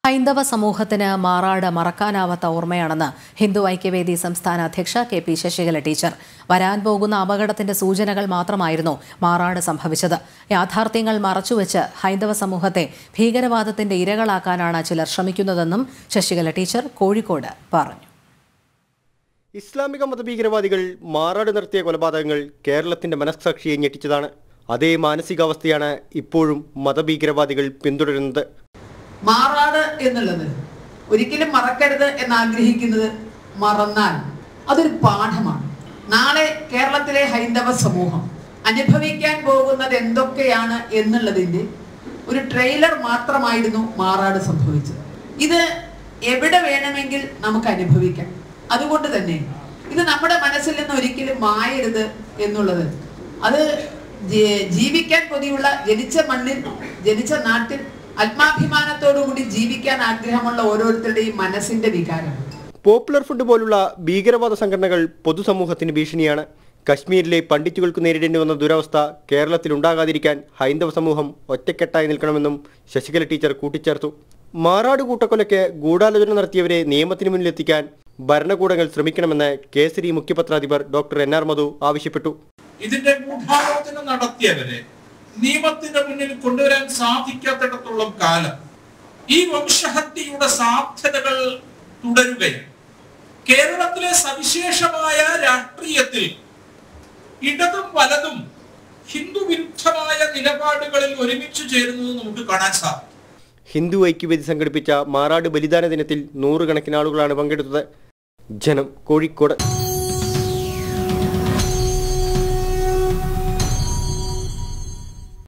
ഹൈന്ദവ സമൂഹത്തിന് മാറാട് മറക്കാനാവാത്ത ഓർമ്മയാണെന്ന് ഹിന്ദു ഐക്യവേദി സംസ്ഥാന അധ്യക്ഷ കെ പി ശശികല ടീച്ചർ വരാൻ പോകുന്ന അപകടത്തിന്റെ സൂചനകൾ മാത്രമായിരുന്നു മാറാട് സംഭവിച്ചത് യാഥാർത്ഥ്യങ്ങൾ മറച്ചുവെച്ച് ഹൈന്ദവ സമൂഹത്തെ ഭീകരവാദത്തിന്റെ ഇരകളാക്കാനാണ് ചിലർ ശ്രമിക്കുന്നതെന്നും ശശികല ടീച്ചർ കോഴിക്കോട് പറഞ്ഞു ഇസ്ലാമിക മതഭീകരവാദികൾ മാറാട് നടത്തിയ കൊലപാതകങ്ങൾ കേരളത്തിന്റെ മനസ്സാക്ഷിയെ ഞെട്ടിച്ചതാണ് അതേ മാനസികാവസ്ഥയാണ് ഇപ്പോഴും മതഭീകരവാദികൾ പിന്തുടരുന്നത് മാറാട് എന്നുള്ളത് ഒരിക്കലും മറക്കരുത് എന്ന് ആഗ്രഹിക്കുന്നത് മറന്നാൽ അതൊരു പാഠമാണ് നാളെ കേരളത്തിലെ ഹൈന്ദവ സമൂഹം അനുഭവിക്കാൻ പോകുന്നത് എന്തൊക്കെയാണ് എന്നുള്ളതിന്റെ ഒരു ട്രെയിലർ മാത്രമായിരുന്നു മാറാട് സംഭവിച്ചത് ഇത് എവിടെ വേണമെങ്കിൽ നമുക്ക് അനുഭവിക്കാം അതുകൊണ്ട് തന്നെ ഇത് നമ്മുടെ മനസ്സിൽ നിന്ന് ഒരിക്കലും മായരുത് എന്നുള്ളത് അത് ജీ- ജീവിക്കാൻ കൊതിയുള്ള ജനിച്ച മണ്ണിൽ ജനിച്ച നാട്ടിൽ ആത്മാഭിമാനത്തോടുകൂടി ജീവിക്കാൻ ആഗ്രഹമുള്ള ഓരോരുത്തരുടെയും മനസ്സിന്റെ വികാരം പോപ്പുലർ ഫുഡ് പോലുള്ള ഭീകരവാദ സംഘടനകൾ പൊതുസമൂഹത്തിന് ഭീഷണിയാണ് കശ്മീരിലെ പണ്ഡിറ്റുകൾക്ക് നേരിടേണ്ടി വന്ന ദുരവസ്ഥ കേരളത്തിൽ ഉണ്ടാകാതിരിക്കാൻ ഹൈന്ദവ സമൂഹം ഒറ്റക്കെട്ടായി നിൽക്കണമെന്നും ശശികല ടീച്ചർ കൂട്ടിച്ചേർത്തു മാറാട് കൂട്ടക്കൊലയ്ക്ക് ഗൂഢാലോചന നടത്തിയവരെ നിയമത്തിന് മുന്നിലെത്തിക്കാൻ ഭരണകൂടങ്ങൾ ശ്രമിക്കണമെന്ന് കേസരി മുഖ്യപത്രാധിപർ ഡോക്ടർ എൻ ആർ മധു ആവശ്യപ്പെട്ടു ഇതിന്റെ ഗൂഢാലോചന നടത്തിയവരെ നിയമത്തിന്റെ മുന്നിൽ കൊണ്ടുവരാൻ സാധിക്കാത്തിടത്തോളം കാലം ഈ വംശഹത്യയുടെ സാധ്യതകൾ തുടരുകയാണ് കേരളത്തിലെ സവിശേഷമായ രാഷ്ട്രീയത്തിൽ ഇടതും വലതും ഹിന്ദു വിരുദ്ധമായ നിലപാടുകളിൽ ഒരുമിച്ച് ചേരുന്നത് നമുക്ക് കാണാൻ സാധിക്കും ഹിന്ദു ഐക്യവേദി സംഘടിപ്പിച്ച മാറാട് ബലിദാന ദിനത്തിൽ നൂറുകണക്കിന് ആളുകളാണ് പങ്കെടുത്തത് ജനം കോഴിക്കോട്